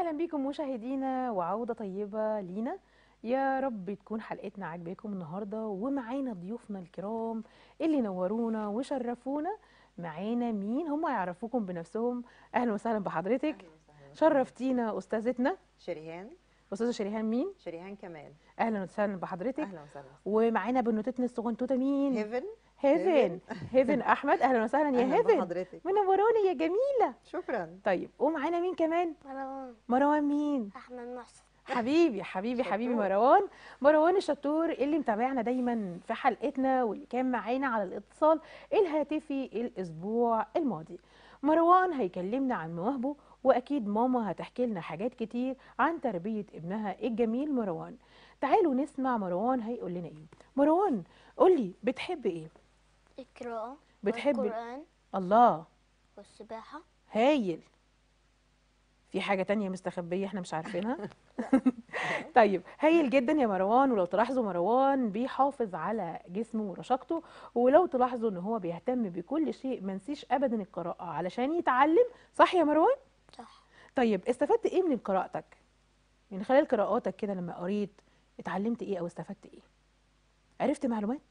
اهلا بيكم مشاهدينا وعوده طيبه لينا يا رب تكون حلقتنا عاجباكم النهارده ومعانا ضيوفنا الكرام اللي نورونا وشرفونا معانا مين هم يعرفوكم بنفسهم اهلا وسهلا بحضرتك شرفتينا استاذتنا شريهان استاذه شريهان مين شريهان كمال اهلا وسهلا بحضرتك اهلا وسهلا ومعانا بنوتتنا الصغنطوطه مين هيفن هيفن هيفن احمد اهلا وسهلا يا أهلاً هيفن بحضرتك منوراني يا جميله شكرا طيب ومعانا مين كمان مروان مروان مين احمد محسن حبيبي حبيبي حبيبي شطور. مروان مروان الشطور اللي متابعنا دايما في حلقتنا واللي كان معانا على الاتصال الهاتفي الاسبوع الماضي مروان هيكلمنا عن مواهبه واكيد ماما هتحكي لنا حاجات كتير عن تربيه ابنها الجميل مروان تعالوا نسمع مروان هيقول لنا ايه مروان قولي بتحب ايه القراءة بتحب- والقرآن الله والسباحة هايل في حاجة تانية مستخبية احنا مش عارفينها طيب هايل جدا يا مروان ولو تلاحظوا مروان بيحافظ على جسمه ورشاقته ولو تلاحظوا ان هو بيهتم بكل شيء ما نسيش ابدا القراءة علشان يتعلم صح يا مروان صح طيب استفدت ايه من قراءتك من خلال قراءاتك كده لما قريت اتعلمت ايه او استفدت ايه عرفت معلومات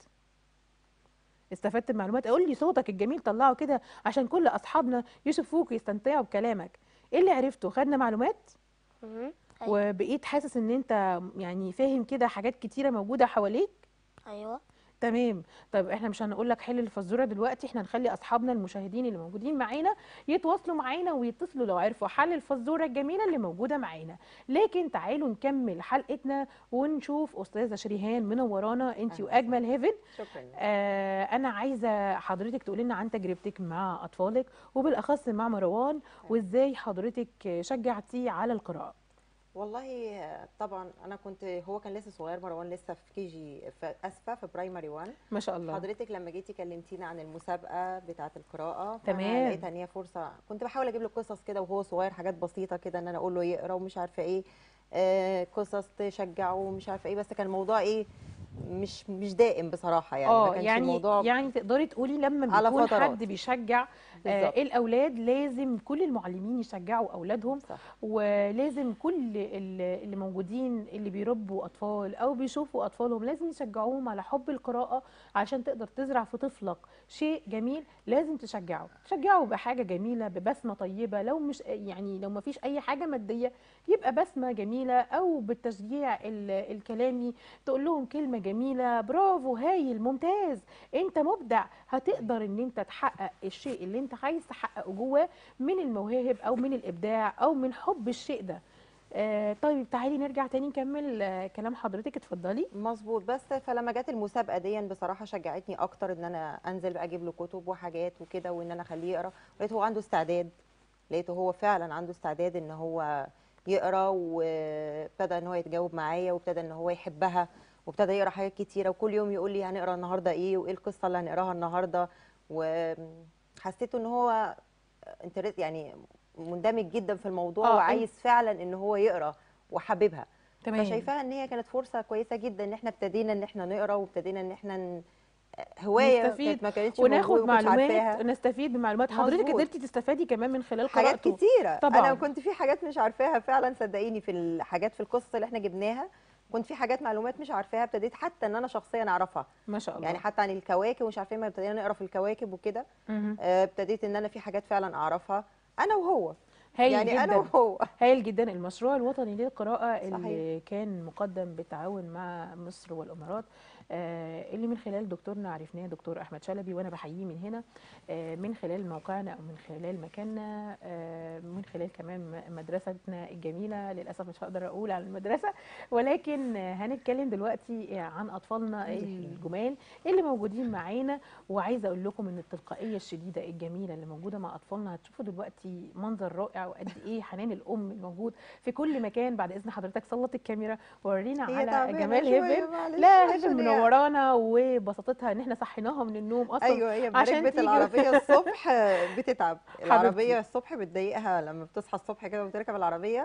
استفدت معلومات قول لي صوتك الجميل طلعه كده عشان كل اصحابنا يشوفوك ويستمتعوا بكلامك ايه اللي عرفته خدنا معلومات مهم. أيوة. وبقيت حاسس ان انت يعني فاهم كده حاجات كتيره موجوده حواليك ايوه تمام طيب احنا مش هنقول لك حل الفزوره دلوقتي احنا هنخلي اصحابنا المشاهدين اللي موجودين معانا يتواصلوا معانا ويتصلوا لو عرفوا حل الفزوره الجميله اللي موجوده معانا لكن تعالوا نكمل حلقتنا ونشوف استاذه شريهان منورانا انت أهلا واجمل هيفن شكرا آه انا عايزه حضرتك تقولي لنا عن تجربتك مع اطفالك وبالاخص مع مروان وازاي حضرتك شجعتيه على القراءه والله آه، طبعا انا كنت هو كان لسه صغير مروان لسه في كي جي في اسفه في برايمري 1 ما شاء الله حضرتك لما جيتي كلمتينا عن المسابقه بتاعه القراءه تمام. فأنا لقيتها ان هي فرصه كنت بحاول اجيب له قصص كده وهو صغير حاجات بسيطه كده ان انا اقول له يقرا ومش عارفه ايه آه قصص تشجعه ومش عارفه ايه بس كان الموضوع ايه مش مش دائم بصراحه يعني ما اه كانش يعني الموضوع يعني تقدري تقولي لما على بيكون فترات. حد بيشجع آه بالظبط. الاولاد لازم كل المعلمين يشجعوا اولادهم صح ولازم كل ال- اللي موجودين اللي بيربوا اطفال او بيشوفوا اطفالهم لازم يشجعوهم على حب القراءه عشان تقدر تزرع في طفلك شيء جميل لازم تشجعه تشجعه بحاجه جميله ببسمه طيبه لو مش يعني لو ما فيش اي حاجه ماديه يبقى بسمه جميله او بالتشجيع ال- الكلامي تقول لهم كلمه جميله برافو هايل ممتاز انت مبدع هتقدر ان انت تحقق الشيء اللي انت عايز تحققه جواه من المواهب او من الابداع او من حب الشيء ده آه طيب تعالي نرجع تاني نكمل آه كلام حضرتك اتفضلي مظبوط بس فلما جت المسابقه دي بصراحه شجعتني اكتر ان انا انزل بقى اجيب له كتب وحاجات وكده وان انا اخليه يقرا لقيته هو عنده استعداد لقيته هو فعلا عنده استعداد ان هو يقرا وابتدى ان هو يتجاوب معايا وابتدى ان هو يحبها وابتدى يقرا حاجات كتيره وكل يوم يقول لي هنقرا النهارده ايه وايه القصه اللي هنقراها النهارده وحسيت ان هو انترست يعني مندمج جدا في الموضوع آه، وعايز فعلا ان هو يقرا وحاببها تمام فشايفاها ان هي كانت فرصه كويسه جدا ان احنا ابتدينا ان احنا نقرا وابتدينا ان احنا ن... هوايه نستفيد كانت ما كانتش وناخد موجودة، ما كنتش معلومات عارفاها. نستفيد بمعلومات حضرتك مظبوط. قدرتي تستفادي كمان من خلال حاجات قراءته كتيره طبعاً. انا كنت في حاجات مش عارفاها فعلا صدقيني في الحاجات في القصص اللي احنا جبناها كنت في حاجات معلومات مش عارفاها ابتديت حتى ان انا شخصيا اعرفها ما شاء الله يعني حتى عن الكواكب ومش عارفين ما ابتدينا نقرا في الكواكب وكده مهم. آه، ابتديت ان انا في حاجات فعلا اعرفها انا وهو هايل يعني جدا انا وهو هايل جدا المشروع الوطني للقراءة اللي صحيح. كان مقدم بالتعاون مع مصر والإمارات آه، اللي من خلال دكتورنا عرفناه دكتور أحمد شلبي وأنا بحييه من هنا آه، من خلال موقعنا أو من خلال مكاننا آه، من خلال كمان م- مدرستنا الجميلة للأسف مش هقدر أقول عن المدرسة ولكن آه، هنتكلم دلوقتي عن أطفالنا الجمال اللي موجودين معانا وعايزة أقول لكم إن التلقائية الشديدة الجميلة اللي موجودة مع أطفالنا هتشوفوا دلوقتي منظر رائع وقد إيه حنان الأم الموجود في كل مكان بعد إذن حضرتك سلط الكاميرا ورينا هي على تعبانة جمال شوية، هيفن معلش، لا عشان هيفن هي- منورانا وبساطتها ان احنا صحيناها من النوم اصلا ايوه هي عشان بركبه تيجي. العربيه الصبح بتتعب حبيبتي. العربيه الصبح بتضايقها لما بتصحى الصبح كده وبتركب العربيه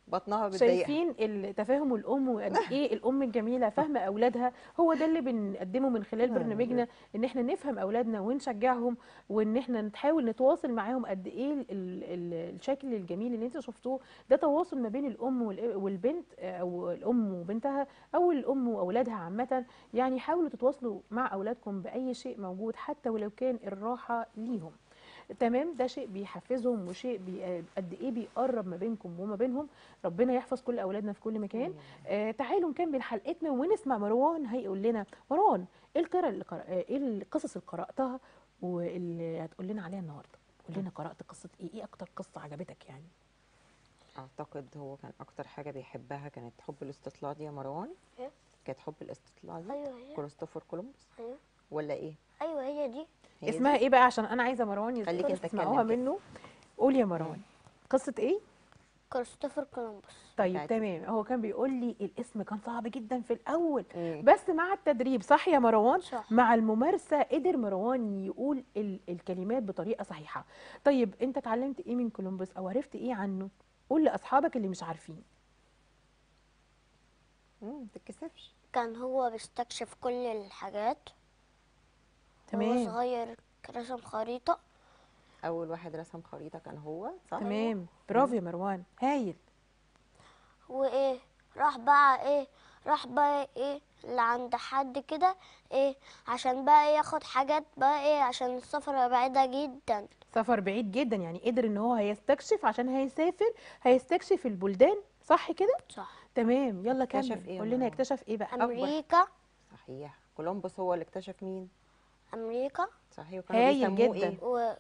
بطنها بتضايقها شايفين ال- تفاهم الام وقد ايه الام الجميله فاهمه اولادها هو ده اللي بنقدمه من خلال نعم. برنامجنا ان احنا نفهم اولادنا ونشجعهم وان احنا نحاول نتواصل معاهم قد ايه ال- ال- الشكل الجميل اللي انتوا شفتوه ده تواصل ما بين الام والإ- والبنت آه، او الام وبنتها او الام واولادها عامه يعني حاولوا تتواصلوا مع اولادكم باي شيء موجود حتى ولو كان الراحه ليهم تمام ده شيء بيحفزهم وشيء بي... قد ايه بيقرب ما بينكم وما بينهم ربنا يحفظ كل اولادنا في كل مكان آه تعالوا نكمل حلقتنا ونسمع مروان هيقول لنا مروان ايه القراءة اللي قرأ... آه، ايه القصص اللي قرأتها واللي هتقول لنا عليها النهارده قول لنا قرأت قصة ايه ايه اكتر قصة عجبتك يعني اعتقد هو كان اكتر حاجه بيحبها كانت حب الاستطلاع دي يا مروان إيه؟ كانت حب الاستطلاع دي ايوه هي كريستوفر كولومبوس ايوه ولا ايه ايوه هي دي هي دي؟ اسمها ايه بقى عشان انا عايزه مروان خليك انت تسمعوها اتكلم كده. منه قول يا مروان قصة ايه كريستوفر كولومبوس طيب بتاعتي. تمام هو كان بيقول لي الاسم كان صعب جدا في الاول مم. بس مع التدريب صح يا مروان صح مع الممارسة قدر مروان يقول ال الكلمات بطريقة صحيحة طيب انت اتعلمت ايه من كولومبوس او عرفت ايه عنه قول لأصحابك اللي مش عارفين مم، تتكسفش كان هو بيستكشف كل الحاجات وهو تمام صغير رسم خريطة اول واحد رسم خريطه كان هو صح تمام برافو يا مروان هايل وايه راح بقى ايه راح بقى ايه لعند حد كده ايه عشان بقى ياخد حاجات بقى ايه عشان السفر بعيدة جدا سفر بعيد جدا يعني قدر ان هو هيستكشف عشان هيسافر هيستكشف البلدان صح كده صح تمام يلا اكتشف كمل إيه يا قول لنا مروان؟ اكتشف ايه بقى امريكا صحيح كولومبوس هو اللي اكتشف مين امريكا صحيح وكانوا هايل بيسموه جدا. ايه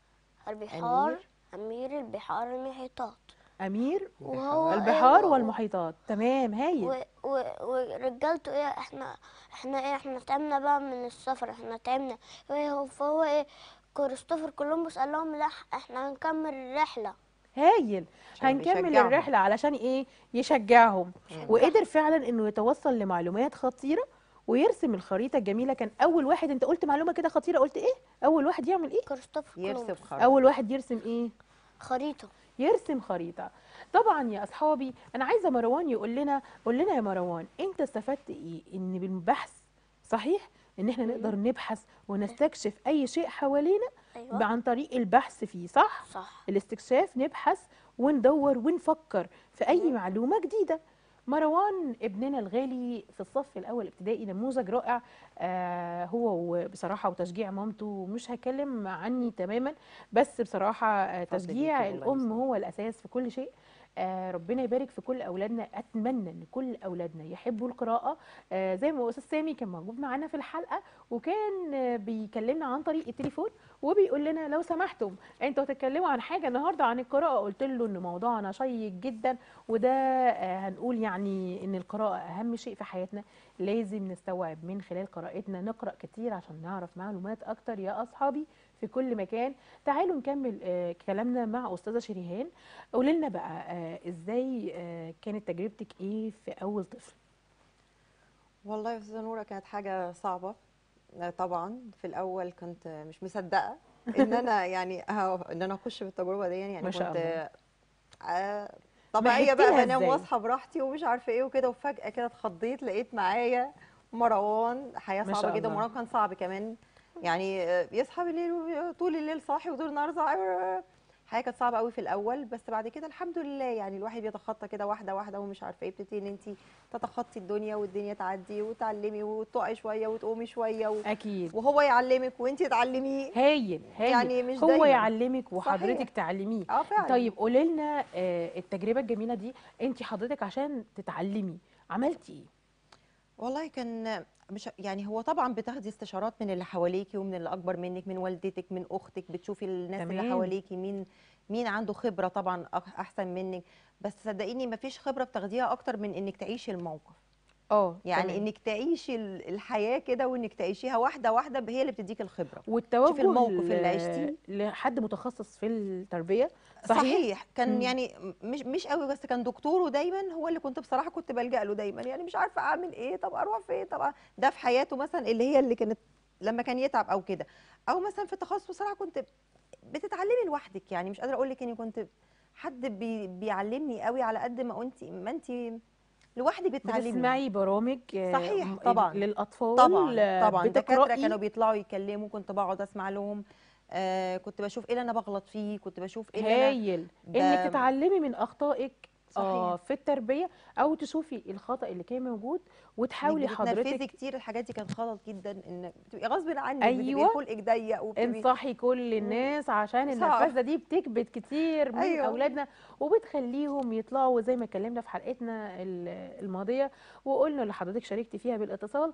والبحار أمير؟ امير البحار المحيطات امير وهو البحار إيه؟ والمحيطات تمام هايل و- و- ورجالته ايه احنا احنا ايه احنا تعبنا بقى من السفر احنا تعبنا ايه هو- فهو ايه كريستوفر كولومبوس قال لهم لا احنا هنكمل الرحلة هايل عشان هنكمل بيشجعهم. الرحلة علشان ايه يشجعهم وقدر فعلا انه يتوصل لمعلومات خطيرة ويرسم الخريطة الجميلة كان أول واحد أنت قلت معلومة كده خطيرة قلت إيه؟ أول واحد يعمل إيه؟ كريستوفر يرسم كولومبوس خريطه أول واحد يرسم إيه؟ خريطة يرسم خريطة طبعا يا أصحابي أنا عايزة مروان يقول لنا قول لنا يا مروان أنت استفدت إيه؟ إن بالبحث صحيح؟ إن إحنا نقدر نبحث ونستكشف أي شيء حوالينا ايوه عن طريق البحث فيه صح؟ صح الاستكشاف نبحث وندور ونفكر في أي مم. معلومة جديدة مروان ابننا الغالي في الصف الأول ابتدائي نموذج رائع آه هو بصراحة وتشجيع مامته مش هتكلم عني تماما بس بصراحة آه فضل تشجيع ليكي والله الأم يسلمك. هو الأساس في كل شيء آه ربنا يبارك في كل أولادنا أتمنى إن كل أولادنا يحبوا القراءة آه زي ما أستاذ سامي كان موجود معانا في الحلقة وكان آه بيكلمنا عن طريق التليفون وبيقول لنا لو سمحتم انتوا هتتكلموا عن حاجه النهارده عن القراءه قلت له ان موضوعنا شيق جدا وده آه، هنقول يعني ان القراءه اهم شيء في حياتنا لازم نستوعب من خلال قراءتنا نقرا كتير عشان نعرف معلومات اكتر يا اصحابي في كل مكان تعالوا نكمل آه، كلامنا مع استاذه شريهان قولي لنا بقى آه، ازاي آه، كانت تجربتك ايه في اول طفل والله يا استاذه نوره كانت حاجه صعبه آه، طبعا في الاول كنت مش مصدقه ان انا يعني أهو ان انا اخش بالتجربه دي يعني ما شاء كنت الله. آه، طبيعيه مهدتي لها بقى بنام إزاي؟ واصحى براحتي ومش عارفه ايه وكده وفجاه كده اتخضيت لقيت معايا مروان حياه ما صعبه شاء جدا الله. مروان كان صعب كمان يعني آه، يصحى بالليل وطول الليل صاحي وطول النهار صاحي حاجه كانت صعبه قوي في الاول بس بعد كده الحمد لله يعني الواحد بيتخطى كده واحده واحده ومش عارفه ايه بتبتدي ان انت تتخطي الدنيا والدنيا تعدي وتعلمي وتقعي شويه وتقومي شويه و... اكيد وهو يعلمك وانت تعلميه هايل هايل يعني مش هو دايما. يعلمك وحضرتك صحيح. تعلميه اه فعلا طيب قولي لنا آه، التجربه الجميله دي انت حضرتك عشان تتعلمي عملتي ايه والله كان مش يعني هو طبعا بتاخدي استشارات من اللي حواليكي ومن اللي اكبر منك من والدتك من اختك بتشوفي الناس اللي تمام. حواليكي مين مين عنده خبره طبعا أح- احسن منك بس صدقيني مفيش خبره بتاخديها اكتر من انك تعيشي الموقف اه يعني تمام. انك تعيشي ال- الحياه كده وانك تعيشيها واحده واحده هي اللي بتديك الخبره والتوجه الموقف ل- اللي عشتيه. لحد متخصص في التربيه صحيح, صحيح كان مم. يعني مش مش قوي بس كان دكتوره دايما هو اللي كنت بصراحه كنت بلجأ له دايما يعني مش عارفه اعمل ايه طب اروح فين طب ده في حياته مثلا اللي هي اللي كانت لما كان يتعب او كده او مثلا في التخصص بصراحه كنت بتتعلمي لوحدك يعني مش قادره اقول لك اني كنت حد بي بيعلمني قوي على قد ما انت ما انت لوحدي بتتعلمي بتسمعي برامج آه، صحيح، م- طبعاً. للاطفال طبعا آه، طبعا دكاتره بتقرأي كانوا بيطلعوا يتكلموا كنت بقعد اسمع لهم آه كنت بشوف ايه اللي انا بغلط فيه كنت بشوف ايه اللي انا هايل ب- انك تتعلمي من اخطائك اه صحيح. في التربيه او تشوفي الخطا اللي كان موجود وتحاولي إنك بتنرفزي حضرتك كتير الحاجات دي كانت غلط جدا ان بتبقي غصب عنك أيوة. بتبقي خلقك ضيق وبتبقي انصحي كل الناس عشان صعب. النرفزه دي بتكبت كتير من أيوة. اولادنا وبتخليهم يطلعوا زي ما اتكلمنا في حلقتنا ال- الماضيه وقلنا اللي حضرتك شاركتي فيها بالاتصال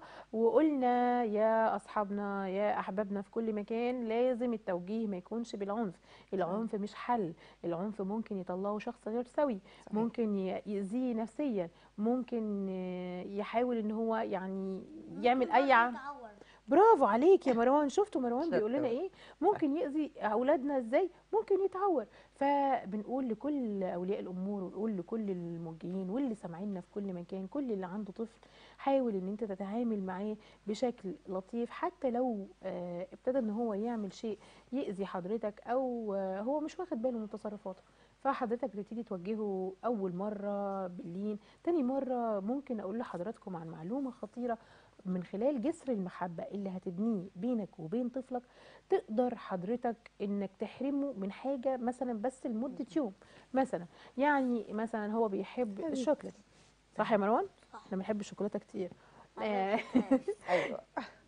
وقلنا يا اصحابنا يا احبابنا في كل مكان لازم التوجيه ما يكونش بالعنف العنف مش حل العنف ممكن يطلعه شخص غير سوي صحيح. ممكن ي- يأذيه نفسيا ممكن آه، يحاول ان هو يعني يعمل اي عم برافو عليك يا مروان شفتوا مروان بيقول لنا شكراً. ايه ممكن يأذي اولادنا ازاي ممكن يتعور فبنقول لكل اولياء الامور ونقول لكل الموجهين واللي سامعيننا في كل مكان كل اللي عنده طفل حاول ان انت تتعامل معاه بشكل لطيف حتى لو آه، ابتدى ان هو يعمل شيء يأذي حضرتك او آه، هو مش واخد باله من تصرفاته فحضرتك بتبتدي توجهه اول مره باللين تاني مره ممكن اقول لحضراتكم عن معلومه خطيره من خلال جسر المحبة اللي هتبنيه بينك وبين طفلك تقدر حضرتك انك تحرمه من حاجة مثلا بس لمدة يوم مثلا يعني مثلا هو بيحب الشوكولاتة صح يا مروان؟ صح. احنا بنحب الشوكولاتة كتير آه، ايوه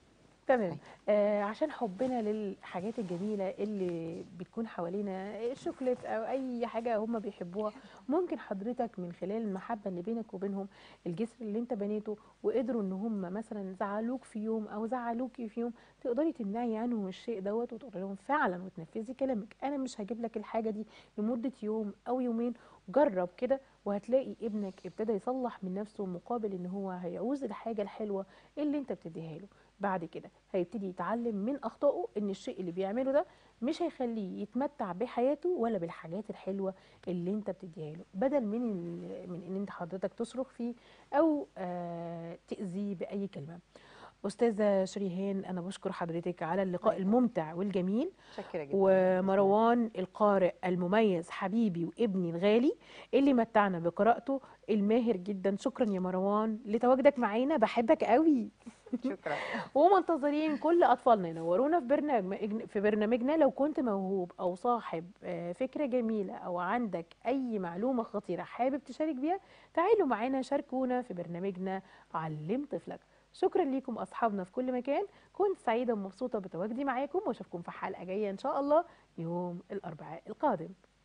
تمام آه عشان حبنا للحاجات الجميلة اللي بتكون حوالينا الشوكولات أو أي حاجة هم بيحبوها ممكن حضرتك من خلال المحبة اللي بينك وبينهم الجسر اللي انت بنيته وقدروا ان هم مثلا زعلوك في يوم أو زعلوكي في يوم تقدري تمنعي عنهم الشيء دوت وتقولي لهم فعلا وتنفذي كلامك أنا مش هجيب لك الحاجة دي لمدة يوم أو يومين جرب كده وهتلاقي ابنك ابتدى يصلح من نفسه مقابل ان هو هيعوز الحاجة الحلوة اللي انت بتديها له بعد كده هيبتدي يتعلم من اخطائه ان الشيء اللي بيعمله ده مش هيخليه يتمتع بحياته ولا بالحاجات الحلوه اللي انت بتديها له بدل من ال- من ان انت حضرتك تصرخ فيه او آه تاذيه باي كلمه استاذه شريهان انا بشكر حضرتك على اللقاء طيب. الممتع والجميل متشكره جدا ومروان القارئ المميز حبيبي وابني الغالي اللي متعنا بقراءته الماهر جدا شكرا يا مروان لتواجدك معانا بحبك قوي شكرا ومنتظرين كل اطفالنا ينورونا في برنامج في برنامجنا لو كنت موهوب او صاحب آه، فكره جميله او عندك اي معلومه خطيره حابب تشارك بيها تعالوا معانا شاركونا في برنامجنا علم طفلك شكرا ليكم اصحابنا في كل مكان كنت سعيده ومبسوطه بتواجدي معاكم واشوفكم في حلقه جايه ان شاء الله يوم الاربعاء القادم